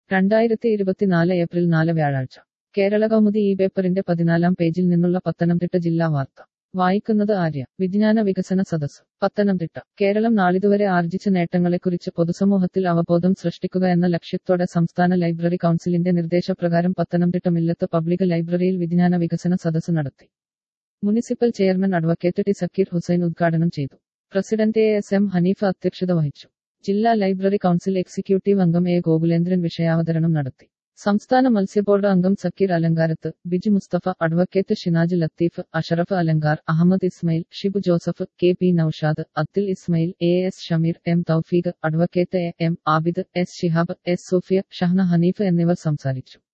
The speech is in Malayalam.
രണ്ടായിരത്തി ഇരുപത്തിനാല് ഏപ്രിൽ നാല് വ്യാഴാഴ്ച കേരള കൗമുദി ഈ പേപ്പറിന്റെ പതിനാലാം പേജിൽ നിന്നുള്ള പത്തനംതിട്ട ജില്ലാ വാർത്ത വായിക്കുന്നത് ആര്യ വിജ്ഞാന വികസന സദസ് പത്തനംതിട്ട കേരളം നാളിതുവരെ ആർജിച്ച നേട്ടങ്ങളെക്കുറിച്ച് പൊതുസമൂഹത്തിൽ അവബോധം സൃഷ്ടിക്കുക എന്ന ലക്ഷ്യത്തോടെ സംസ്ഥാന ലൈബ്രറി കൗൺസിലിന്റെ നിർദ്ദേശപ്രകാരം പത്തനംതിട്ട മില്ലത്ത് പബ്ലിക് ലൈബ്രറിയിൽ വിജ്ഞാന വികസന സദസ് നടത്തി municipal chairman advocate T Zakir Hussain ഉദ്ഘാടനം ചെയ്തു president A S M Hanifa അധ്യക്ഷത വഹിച്ചു ജില്ലാ ലൈബ്രറി കൗൺസിൽ എക്സിക്യൂട്ടീവ് അംഗം എ ഗോകുലേന്ദ്രൻ വിഷയാവതരണം നടത്തി സംസ്ഥാന മത്സ്യബോർഡ് അംഗം Zakir Alankarath Biju Musthafa advocate Shinaj Latheef Ashraf Alankar Ahammed Ismail Shibu Joseph K P Noushad Abdul Ismail A S Shameer M Thoufeeq advocate A M Abid S Shihab S Sofia Shahna Hanif എന്നിവർ സംസാരിച്ചു